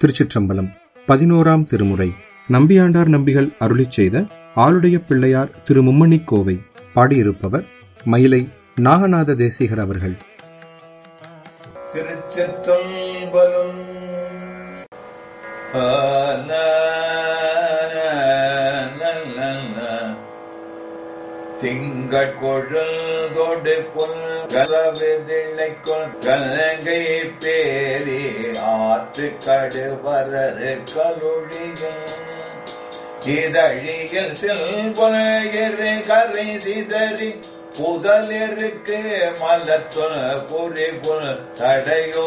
திருச்சிற்றம்பலம் பதினோராம் திருமுறை நம்பியாண்டார் நம்பிகள் அருளிச் செய்த ஆளுடைய பிள்ளையார் திரு மும்மணிக் கோவை பாடியிருப்பவர் மயிலை நாகநாத தேசிகர் அவர்கள் திருச்சிற்றம்பலம் திங்கள் கொழல் தொடு பொல் கலவிதில்லை கொள் கலங்கை பேரி ஆற்று கடுவரரு கலுழிகள் இதழியில் செல்பொரு கரை சிதறி புதலிருக்கு மலத்துன பொறி புல் தடையோ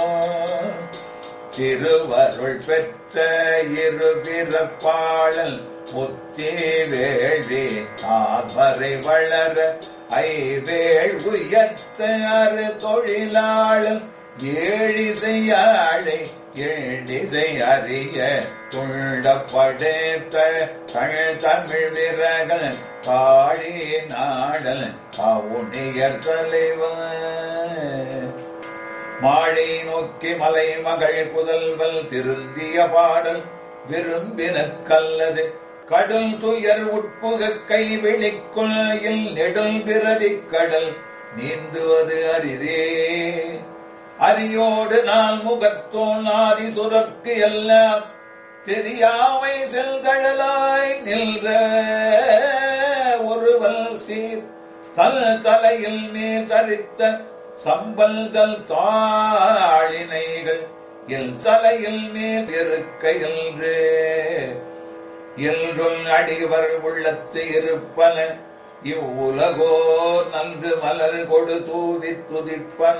திருவருள் பெற்ற இருபிறப்பாளல் முத்தி வேள்வி தாமரை வளர ஐவேள் உயர்த்த அறு தொழிலாளல் ஏழிசையாளை ஏழிசை அறிய துள்ள படைத்த தமிழ் தமிழ் விரகல் பாடி நாடல் பவுனியர் தலைவர் மாழை நோக்கி மலை மகள் புதல்வல் திருந்திய பாடல் விரும்பினக் கல்லது கடல் துயர் உட்புக கை வெளிக்குள்ளில் நெடுல் பிறவி கடல் நீந்துவது அரிதே அரியோடு நான் முகத்தோன் ஆதி சுரக்கு எல்லாம் தெரியாமை செல்தழலாய் நின்ற ஒருவல் சீர் தல் தலையில் மே தரித்த சம்பல்தல் தாழினைகள் எல் தலையில் மேல் இருக்க என்று எல்றுள் அடிவர் உள்ளத்து இருப்பன இவ்வுலகோ நன்று மலர் கொடு தூதி துதிப்பன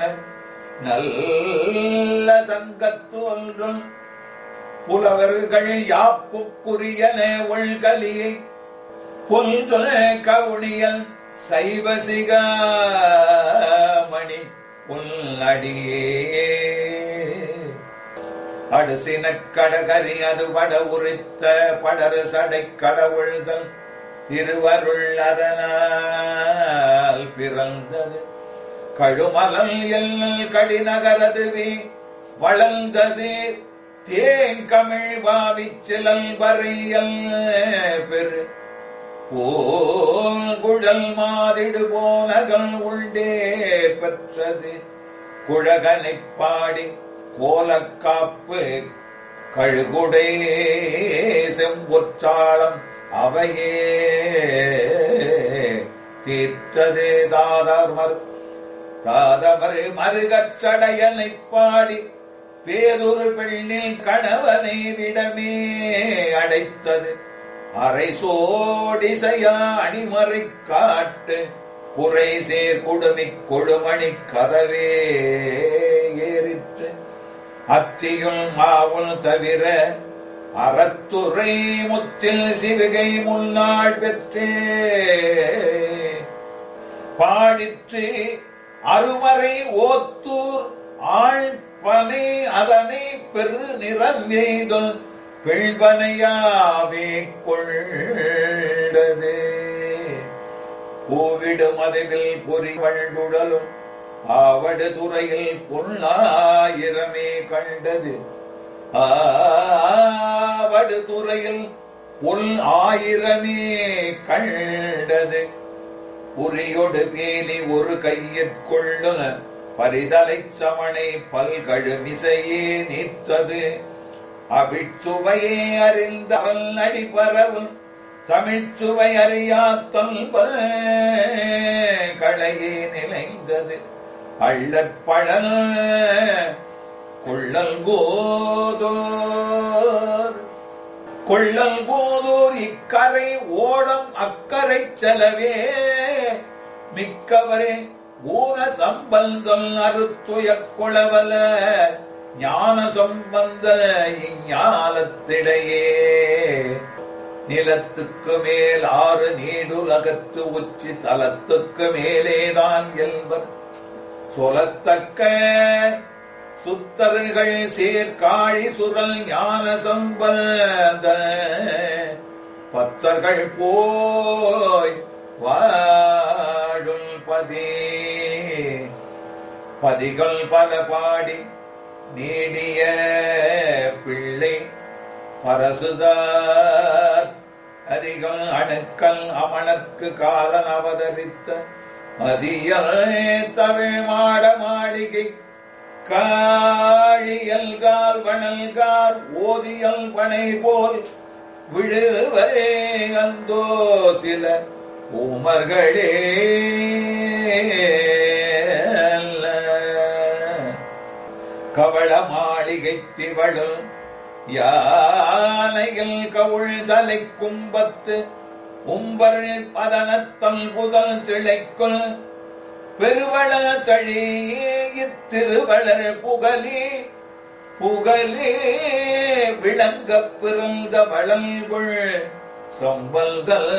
நல்ல சங்கத்து ஒன்றும் புலவர்கள் யாப்புக்குரியன உள்கலியை பொன்ற கவுனியல் சைவசிகாமணி உள்ளடியே அடுசின கடகரி அது பட உரித்த படரு சடை கடவுள்தல் திருவருள் அதனால் பிறந்தது கழுமலல் எல் கடிநகரதுவே வளர்ந்தது தேங்கமிழ் வாவிச்சிலல் வரையல் பெரு குழல் மாதிடு போனகள் உண்டே பெற்றது குழகனைப் பாடி கோலக்காப்பு கழுகுடை செம்பொற்றாளம் அவையே தீர்த்தது தாதமர் தாதமர் மருகச் சடையனைப் பாடி பேதொரு பெண்ணில் கணவனை விடமே அடைத்தது அரை சோடிசையா அணிமறை காட்டு குறை சேர் கொடுமி கொடுமணி கதவே ஏறிற்று அத்தியுள் மாவுள் தவிர அறத்துறை முத்தில் சிவிகை முன்னாள் பெற்றே பாடிற்று அருமறை ஓத்தூர் ஆள் பனை அதனை பெரு நிறம் எய்தல் பெண்பனையாவே கொண்டது பூவிடு மதுவில் பொறிவழ்குடலும் ஆவடு துறையில் பொன்னாயிரமே கண்டது ஆவடு துறையில் பொல் ஆயிரமே கண்டது உரியொடு பேலி ஒரு கையிற்கொள்ளுன பரிதலை சமனை பல்கழுமிசையே நீத்தது அபிச்சுவையே அறிந்தவள் அடிபரவும் தமிழ்ச்சுவை அறியாத்தல் களையே நிலைந்தது அள்ளற்பழல் கொள்ளல் கோதோர் கொள்ளல் கோதோர் இக்கரை ஓடம் அக்கரை செலவே மிக்கவரே ஊன சம்பந்தம் அறுத்துய கொளவல ஞான சம்பந்த இஞ்ஞாலத்திடையே நிலத்துக்கு மேல் ஆறு நீடுலகத்து உச்சி தலத்துக்கு மேலேதான் என்பர் சொல்லத்தக்க சுத்தர்கள் சேர்காழி சுரல் ஞான சம்பந்த பத்தர்கள் போய் வாழும் பதி பதிகள் பல பாடி நீடிய பிள்ளை பிள்ளை பரசுதார் அதிகம் அணுக்கல் அமணர்க்கு காலன் அவதரித்த மதியல் தமிழ் மாட மாளிகை காழியல்கால் வணல்கார் ஓதியல் பனை போல் விழுவரே அந்தோ சில உமர்களே கவள மாளிகை திவழும் யானையில் கவுள் தலை கும்பத்து உம்பர் பதனத்தல் புதல் சிளைக்குள் பெருவள தழியித்திருவளர் புகலி புகலி விளங்க பிறந்த வளல்குள் சம்பல்தல்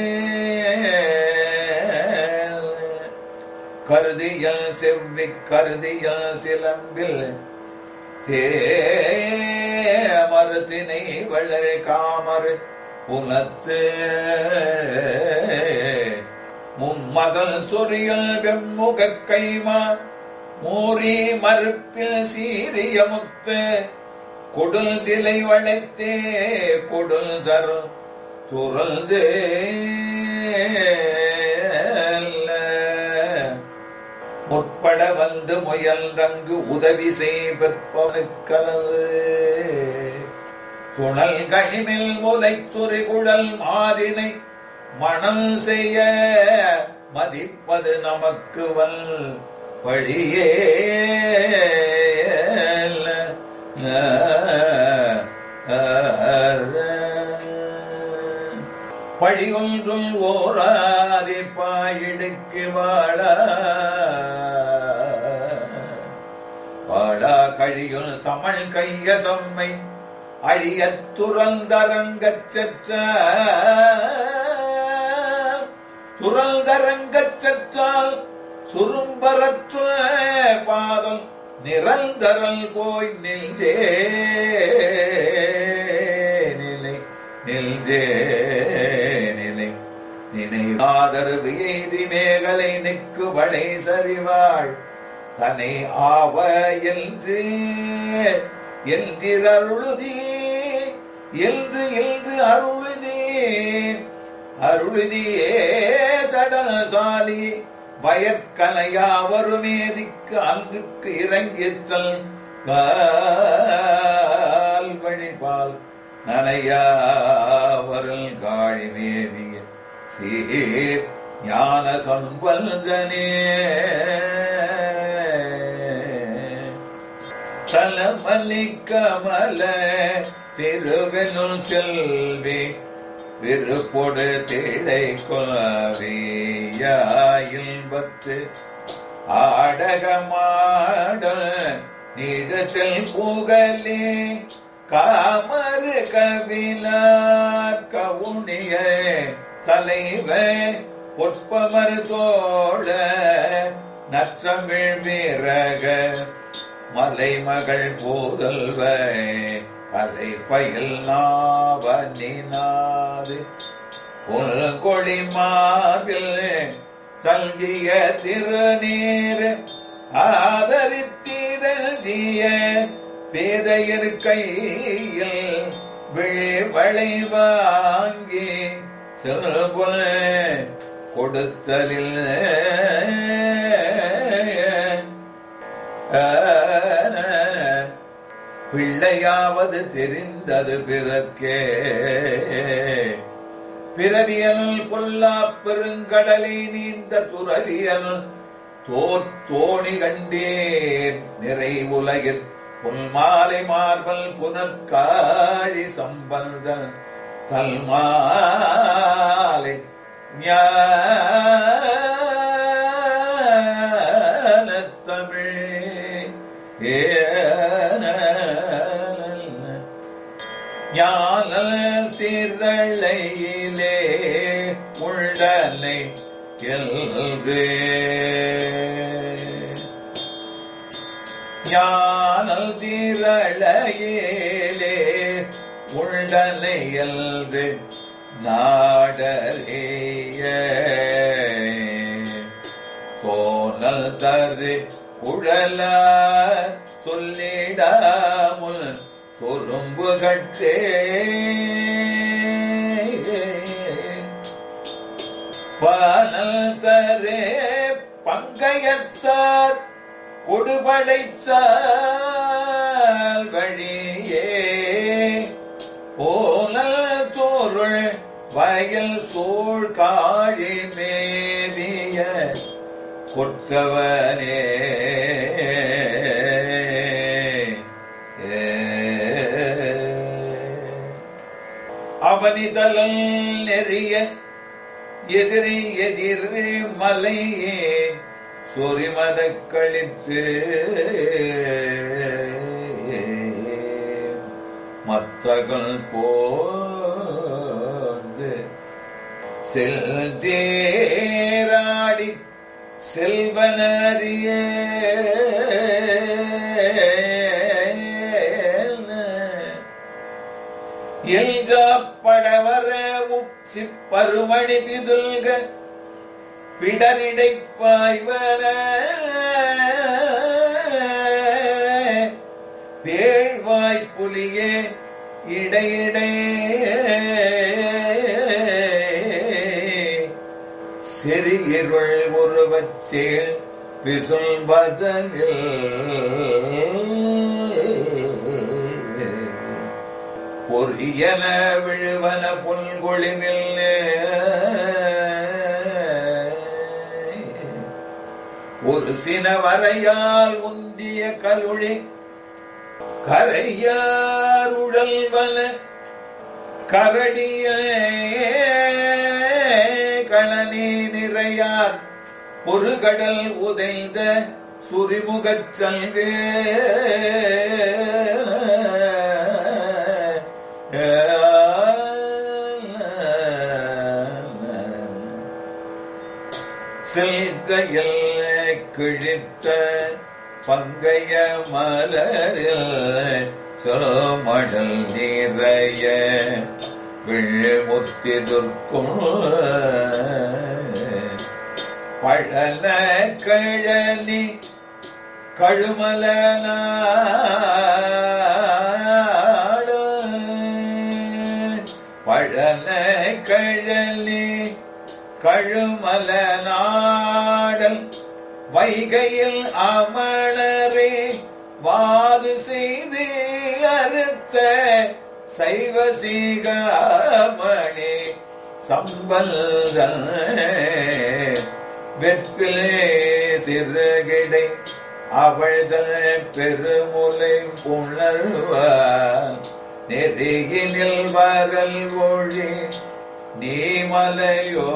கருதியல் செவ்வி கருதியல் சிலம்பில் தேமரத்தினை வளர் காமர் புலத்து மும்மதல் சொரியல் வெம்முக கைமா மூரி மறுப்பில் சீரிய முத்து கொடுல் திலை வளைத்தே கொடுல் சரு துறந்து முற்பட வந்து முயல்றங்கு உதவி செய்பவனுக்கலது சுணல் கனிமில் முலை சுரிகுழல் மாதினை மணல் செய்ய மதிப்பது நமக்கு வல் வழியே பழியொன்றும் ஓராதி பாயிடுக்கு வாழ வாழா கழியுள் சமள் கைய தம்மை அழியத் துறந்தரங்கச் செற்ற துறந்தரங்கச் செற்றால் சுரும்பரற்ற பாதம் நிரந்தரல் போய் நெஞ்சே நிலை நெஞ்சே நிலை நினைவாதரவு எய்தி மேகலை நிற்கு வளை சரிவாள் தனை ஆவ என்று என்றிரருளுதி என்று என்று அருளுதி அருளுதியே தடசாலி வயற்கலையாவருமேதிக்கு அன்றுக்கு இறங்கித்தல் கால் வழிபால் நனையாவரல் காழி மேவிய சீர் ஞான சம்பந்தனே தலமலி கமல திருவெனும் செல்வி விருப்பொடு திடை கொலவியாயில்பத்து ஆடகமாட நிதத்தில் புகழே காமரு கவிலார் கவுனிய தலைவ பொற்பமர் தோழ நற்றமிழ் வீரக மலைமகள் போதல்வ அலை பயில் நாவனினாது கொழி மாவில் தல்கிய திருநீர் ஆதரித்தீரஜிய பேதையர் கையில் விழிவளை வாங்கி செல்புல கொடுத்தலில் பிள்ளையாவது தெரிந்தது பிறர்க்கே பிறவியனுள் பொல்லா பெருங்கடலை நீந்த துறவியனுள் தோத்தோணி கண்டேன் நிறை உலகில் பொன்மாலை மார்பல் புனற்காழி சம்பந்தன் கல்மாலை ஞானத்தமிழ் ஏன ஞான திரளையிலே உள்ளனை எல்று ஞானல் திரளையிலே உள்ளனை எல்று நாடறிய சோனல் தரு குழல சொல்லிடாமுல் சொல்லும்பு கட்டே பானல் தரே பங்கையத்தார் கொடுபடைச்சால் வழியே போனல் தோருள் வயல் சூழ் காழி மேவிய குற்றவனே அவனிதழல் நெறிய எதிரி எதிர் மலையே சொரிமத கழித்து மத்தகள் போந்து செல்ஜேராடி செல்வனறிய எல்ஜாப்படவர உச்சி பருமணி பிதுல்க பிடரிடை பாய்வன வேள்வாய் புலியே இடையிடை செறியிருள் உருவச்சேல் விசும்பதனில் பொரியன விழுவன புல்கொழினில் ஒரு சின வரையால் உந்திய கலுழி கரையார் உழல்வன கரடிய களனி நிறையார் ஒரு கடல் உதைந்த சுரிமுகச் சல்கு செல்கையில் கிழித்த பங்கைய மலரில் சோமடல் நிறைய விழுமுத்திதுர்க்கும் பழன கழனி கழுமல நாடு பழன கழனி கழுமல நாடல் வைகையில் அமணரே வாது செய்து அறுத்த சைவ சீகாமணி சம்பல்தன் வெற்பிலே சிறுகிடை அவள் தன் பெருமுலை புணர்வார் நெருகினில் வரல் ஒழி நீமலையோ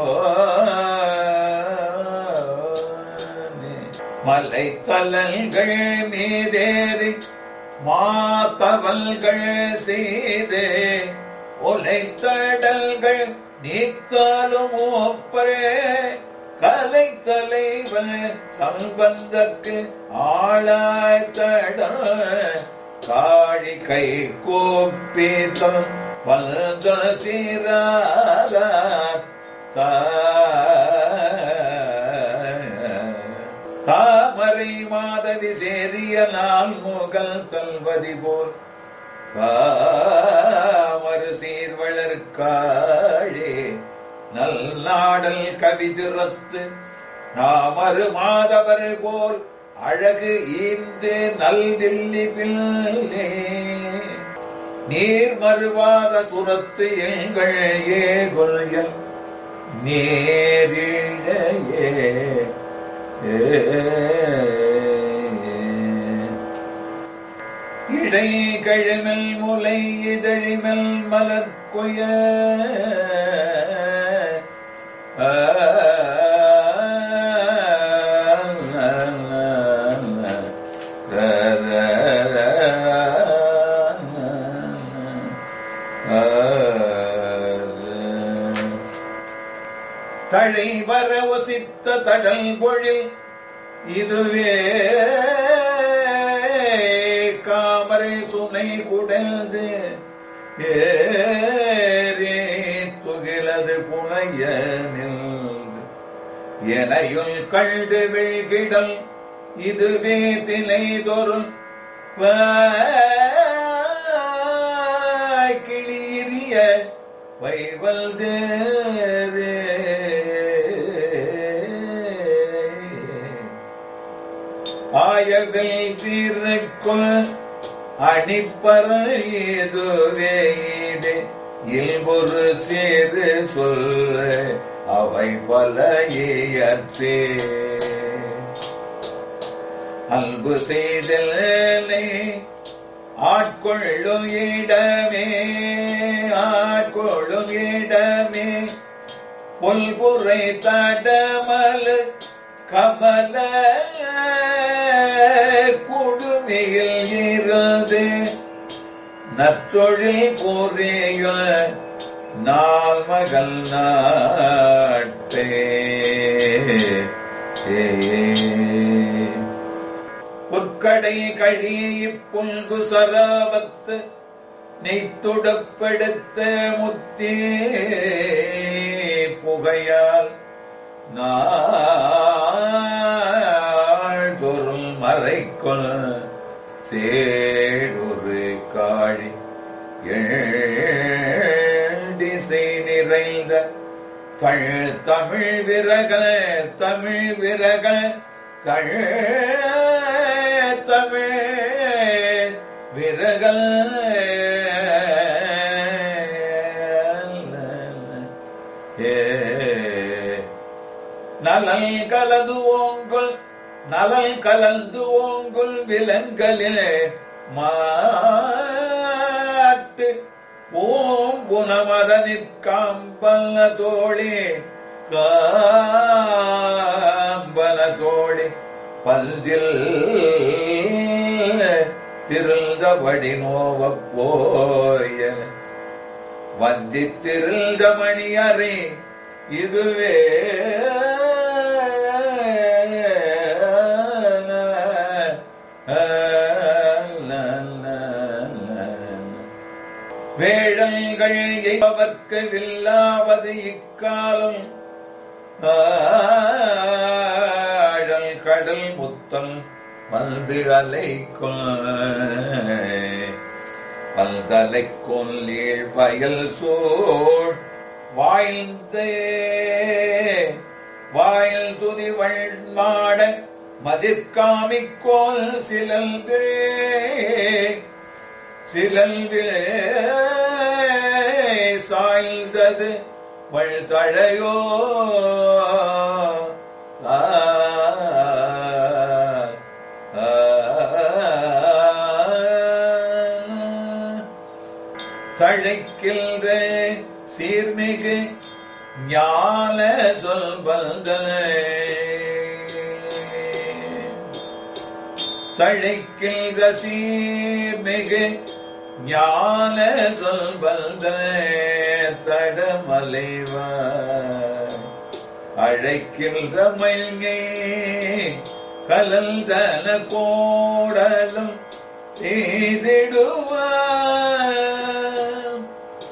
மலைத்தலங்கள் மீதேறி மாத்தவல்கள் செய்து ஒலைத்தடல்கள் நீத்தாலும் ஒப்பரே கலை தலைவன் சம்பந்தக்கு ஆளாய்த்தட காழி கை கோப்பித்தம் வந்த தீராத தாமரை மாதவி சேரிய நாள் முகல் தல்வதி போல் பாமறு சீர்வளர்காழே நல்நாடல் கவிதிறத்து நாமறு மாதவர் போல் அழகு ஈந்து நல்தில்லி பிள்ளே நீர் மறுவாத சுரத்து எங்கள் ஏகொல்யல் நேரிழையே இடை கழுமல் முலை இதழிமல் மலர்கொய தழை வர ஒசித்த தடல் பொழில் இதுவே காமரை சுனை குடல்து ஏரே துகிலது புனைய எனையுள் கண்டு வீழ்கிடல் இதுவே தினை தொருள் வைவல்தேரே ஆயவில் தீர்க்குள் அணிப்பற ஏதுவே இது இல்பொரு சேது சொல்ல அவை பல ஏயற்றே அன்பு செய்தலே ஆட்கொள்ளும் இடமே ஆட்கொள்ளும் இடமே புல்புரை தடமல் கமல குடுமையில் இருந்து நற்றொழில் புரிய நாள் மகள் நாட்டே புற்கடை கழி புல்கு சராவத்து நெய்த்துடப்படுத்த முத்தே புகையால் நாள்தொறும் மறைக்கொள் சேடொரு காழி திசை நிறைந்த தழ் தமிழ் விரகல தமிழ் விரகல தழ் தமிழ் விரகல் ஏ நலல் கலது ஓங்குல் நலல் கலந்து ஓங்குல் விலங்கலிலே மாட்டு ஓம் குணமத நிற்காம்பல தோழி காம்பல தோழி பல்தில் திருந்தபடி நோவப் போய வஞ்சி திருந்த மணியறை இதுவே வேழங்கள் எய்பவர்க்கு வில்லாவது இக்காலம் ஆழல் கடல் முத்தம் வந்து அலைக்கும் பல்தலை கொல்லீழ் பயல் சோழ் வாழ்ந்தே வாயில் துதி வழ்மாட மதிர்காமிக்கோல் சிலல்வே சிலல்விலே சாய்ந்தது வழ்தழையோ ஆ, ஆ, தழைக்கின்ற சீர்மிகு ஞான சொல்பல்தனை தழைக்கின்ற சீர்மிகு ஞான சொல்பல்தனை தடமலைவா அழைக்கின்ற மல்கை கலந்தன கோடலும் எய்திடுவான்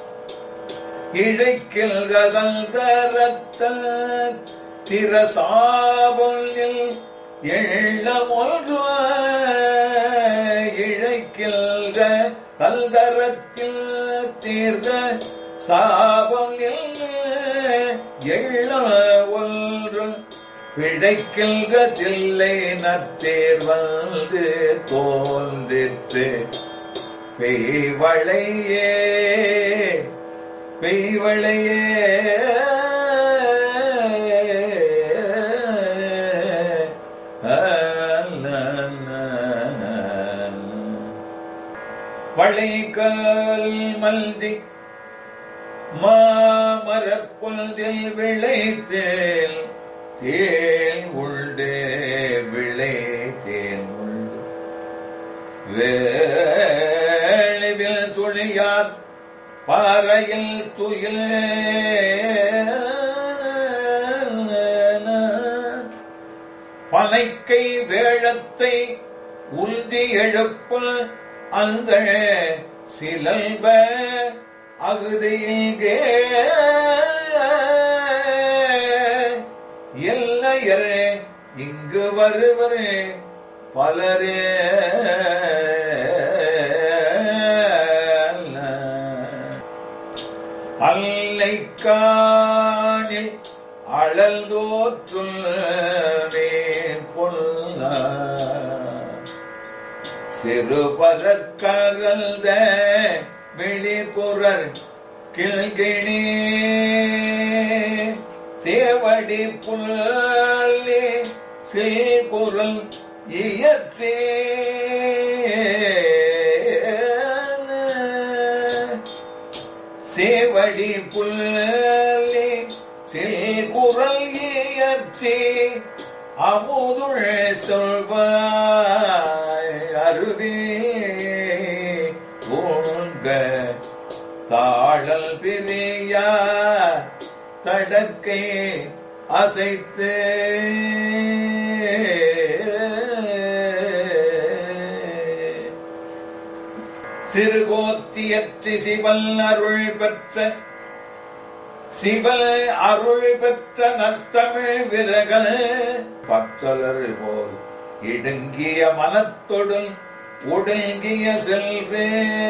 இழைக்கில்கதல் தரத்த திரசாபொல்லில் எள்ளமொன்று இழைக்கில்க கல்தரத்தில் தீர்ந்த சாபம் எள்ள ஒன்று பிழைக்கில்கதில்லை நத்தேர் வந்து தோன்றிற்று பெய்வளையே பெய்வளையே வளைகல் மல்தி மாமரப்புல்தில் விளைத்தேல் தேல் உள்டே விளைத்தேன் உள்டு வேளிவில் துளியார் பாறையில் துயில் பனைக்கை வேழத்தை உந்தி எழுப்ப அந்த சிலல்ப அகுதியில்கே எல்லையரே இங்கு வருவரே பலரே அல்லைக்கானில் அழல்தோற்றுள் பொல்ல சிறுபதற்கரல்த வெளிப்புறர் கிழ்கிணி சேவடி புல்லி சீகுரல் இயற்றே சேவடி புல்லி சீகுரல் இயற்றே அமுதுள் சொல்வாய் அருவி ஊங்க தாழல் பிரியா தடக்கை அசைத்து சிறுகோத்தியற்றி சிவல் அருள் பெற்ற சிவல் அருள் பெற்ற நற்றமிழ் விரகல் பற்றலர் போல் இடுங்கிய மனத்தொடுல் ஒடுங்கிய செல்வே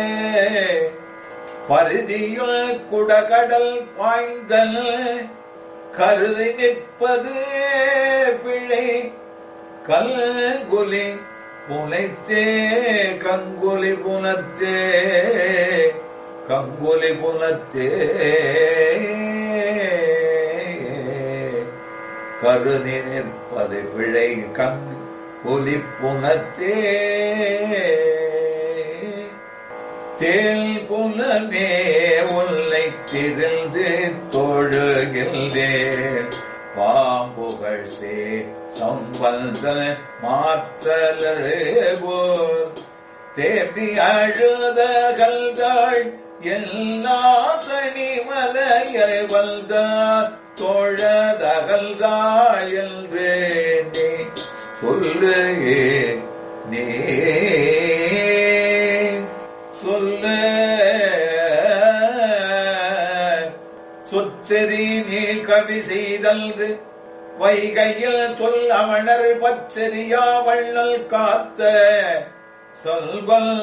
பருதியுள் குடகடல் பாய்ந்தல் கருதி நிற்பது பிழை கல்குலி புனைத்தே கங்குலி புனத்தே கங்குலி புனத்தே கருதி நிற்பது பிழை கங்கு ஒலி புனத்தே தேல் புலமே உன்னை திரிந்து தொழுகின்றேன் பாம்புகள் சே சம்பந்த மாற்றலரே போல் தேம்பி அழுதகள்கள் எல்லா தனிமலையை வந்தார் தோழதகல்காள் என்று நீ சொல்லு நீ சொல்லு சொச்செறி நீ கவி செய்தல்று வைகையில் தொல் அமணர் பச்சரியா வள்ளல் காத்த சொல்வல்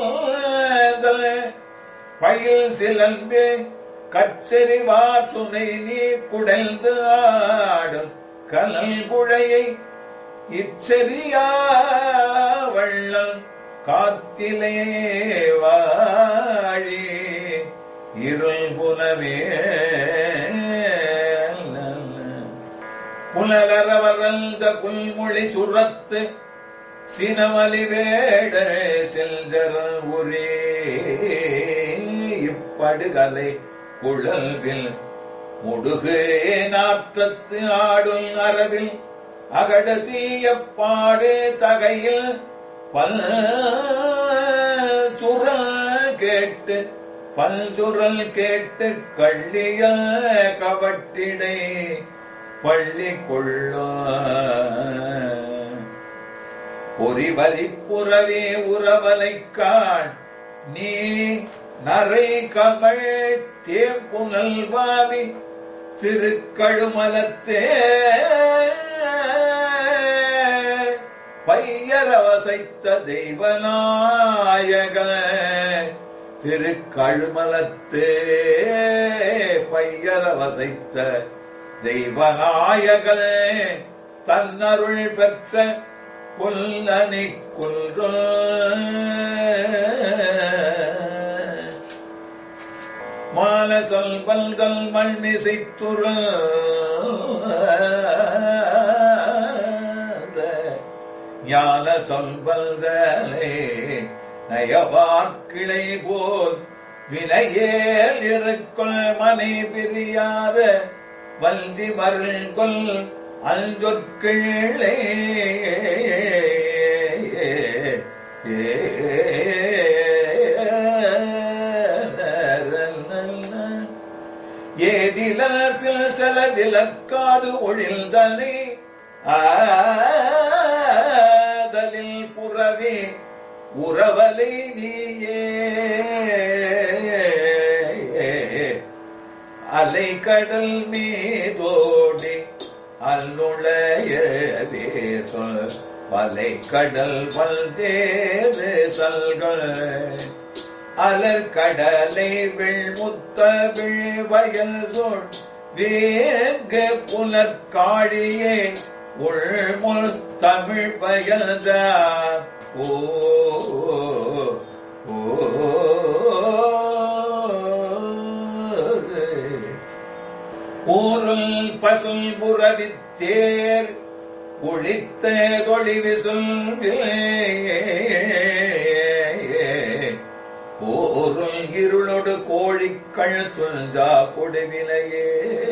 பயில் சிலம்பே கச்சரி வாசுனை நீ குடல்ந்து ஆடும் கலல் குழையை இச்சரியா வள்ளல் காத்திலே வாழி இருள் புலவே புலரவரந்த புல்மொழி சுரத்து சினமலி வேட செல்ஜர உரே இப்படுகலை குழல்வில் முடுகு நாற்றத்து ஆடும் அரவில் அகட தீய பாடு தகையில் பல் சுரல் கேட்டு பல்சுரல் கேட்டு கள்ளிய கவட்டிடை பள்ளி கொள்ள பொறிவரி புறவே உறவலைக்காள் நீ நரை கமழ் தேப்புனல் வாவி திருக்கழுமலத்தே பையரவசைத்த தெய்வநாயக திருக்கழுமலத்தே பையரவசைத்த தெய்வநாயகனே தன்னருள் பெற்ற புல்லனி குன்று மால சொல் பல்தல் மண்ணிசைத்துற ஞான சொல்பல்தலே நயவார்க்கிளை போல் வினையேல் இருக்குள் மனை பிரியாத வல்தி மருள் கொல் அஞ்சொற்கிள்ளே ஏதிலில் செல விலக்காது ஒழில்தனே ஆதலில் புறவே உறவலை நீயே அலை கடல் மீதோடி அல்லுளையவே சொல் பலை கடல் பல்தேறு சல்கள் அலர்கடலை வெள்முத்த விழ்வயல் சோழ் வேங்க புலற்காழியே உள்முள் தமிழ் பயல்தான் ஓ ஊருள் பசுல் புறவித்தேர் ஒளித்த தொழிவு ஓருள் இருளொடு கோழிக்கள் துஞ்சா பொடுவினையே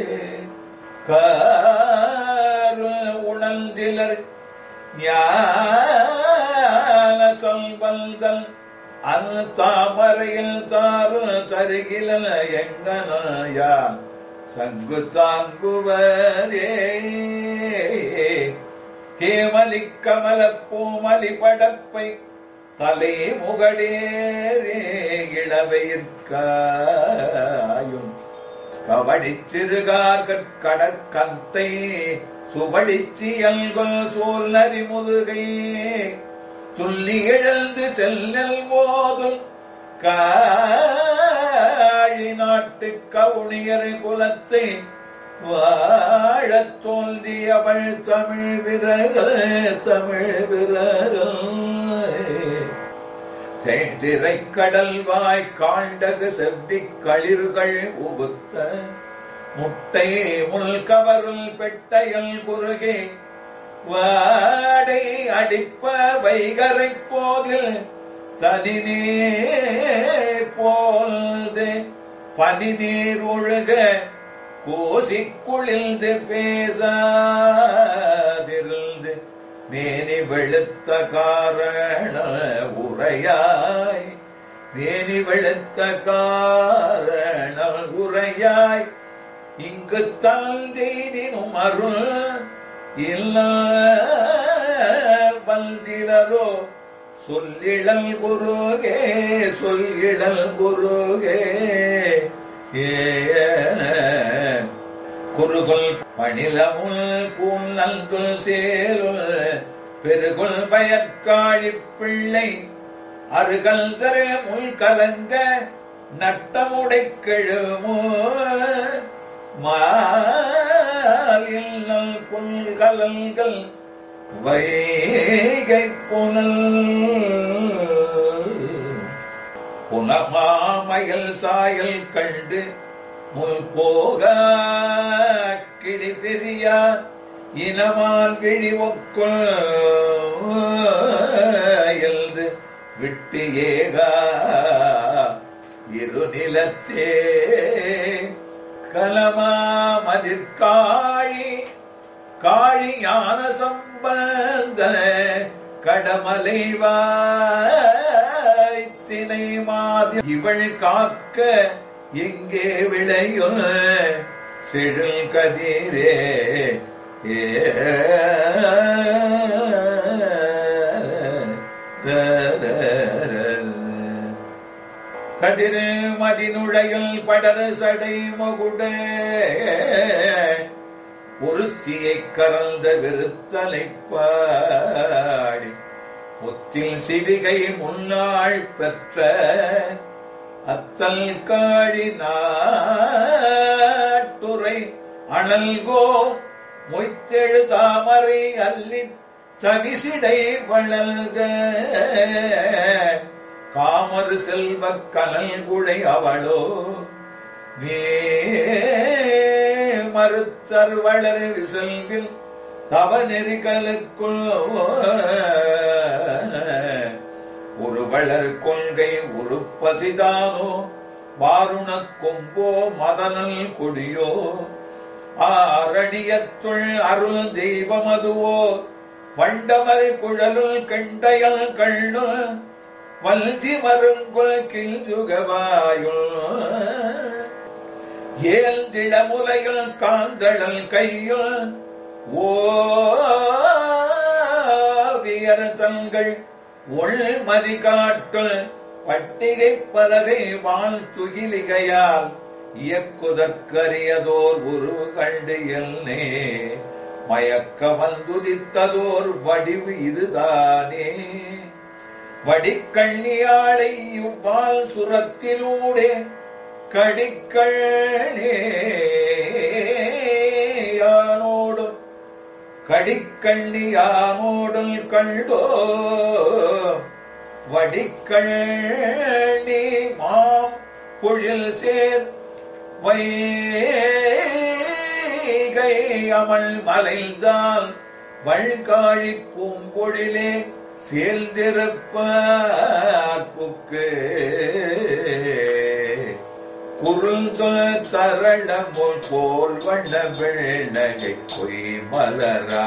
காருள் உணர்ந்திலர் ஞான சொல்வல்தல் அரு தாமரையில் தாரு தருகில எங்கனாயான் சங்கு தாங்குவரே கேமலி கமல பூமலி படப்பை தலை முகடேரே இளவையிற்காயும் கவடி சிறுகார் கடற்கந்தை சுபடிச்சியல்கொல் சோல்லரி முதுகை துள்ளி எழுந்து செல்லல் போதும் காழி நாட்டு கவுனியர் குலத்தை வாழத் தோன்றியவள் தமிழ் விரகள் தமிழ் விரகள் திரைக்கடல் வாய் காண்டகு செவ்வி களிர்கள் உபுத்த முட்டை முள் கவருள் பெட்டையல் குறுகே வாடை அடிப்ப வைகரை போதில் தனிநீ போல்து பனி நீர் ஒழுக கோசி குளிர்ந்து பேசாதிருந்து மேனி வெளுத்த காரண உரையாய் மேனி வெளுத்த காரண உரையாய் இங்கு தாழ்ந்தெய்தினும் அருள் இல்ல வந்திரரோ சொல்லிடல் குருகே சொல்லிடல் குருகே ஏ குருகுல் பணிலமுல் பூநல்கு சேலுல் பெருகுல் பயற்காழி பிள்ளை அருகல் தரு முள் கலங்க நட்டமுடை கெழுமோ மாலில் புல்கலங்கள் வைகை புனல் புனமாமயல் சாயல் கண்டு முல் போக கிடி பெரியா இனமால் விழி ஒக்குள் என்று விட்டு ஏகா இருநிலத்தே கலமாமதிர்காழி காழி ஞான சம்பந்த கடமலை தினை மாதி இவள் காக்க எங்கே விளையும் செழில் கதிரே ஏ கதிரு மதிநுழையில் படரு சடை மகுட ஒருத்தியை கறந்த விருத்தலை பாடி முத்தில் சிவிகை முன்னாள் பெற்ற அத்தல் காழி நாட்டுரை அனல்கோ மொய்த்தெழு தாமரை அல்லி தவிசிடை வளர்க காமறு செல்வ கனல் குழை அவளோ வே மறுத்தரு வளர் விசல்வில் தவ நெறிகளுக்குள் ஒரு வளர் கொள்கை உருப்பசிதானோ வாருண கொம்போ மதனல் கொடியோ ஆரணியத்துள் அருள் தெய்வமதுவோ பண்டமர் குழலுள் கண்டையல் கண்ணு வல்தி மருங்குள் கில் சுகவாயுள் ஏந்திடமுலையுள் காந்தழல் கையுள் ஓவியர் தங்கள் உள்மதி காட்டுள் பட்டிகை பலகை வாழ் துகிலிகையால் இயக்குதற்கரியதோர் உருவு கண்டு எல்னே மயக்க வந்துதித்ததோர் வடிவு இதுதானே வடிக்கண்ணியாளை இவ்வால் சுரத்தினூடே கடிக்கண்ணேயானோடு கடிக்கண்ணியானோடல் கண்டோ வடிக்கண்ணி மாம் பொழில் சேர் வைகை அமல் மலைந்தால் வழ்காழி பூம்பொழிலே சேர்ந்திருப்புக்கு குறுந்த தரளமுல் போல் வண்ண வெள்ளகை பொய் மலரா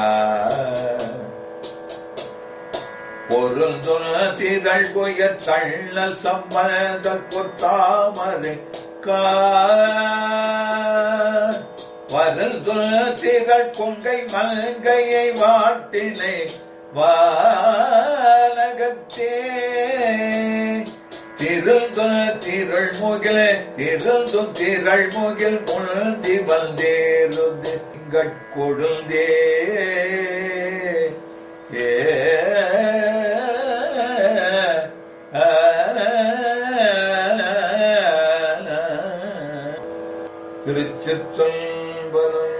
பொருந்துன திரள் பொய தள்ள சம்பந்த கொத்தாமரை வருந்துன திரள் கொங்கை மல்கையை வாட்டினை வானகத்தே திருந்துன திரள் முகில திருந்தும் திரள் முகில் முழுந்தி வந்தேருது கொழுந்தே ஏ திருச்சிற்றம்பலம்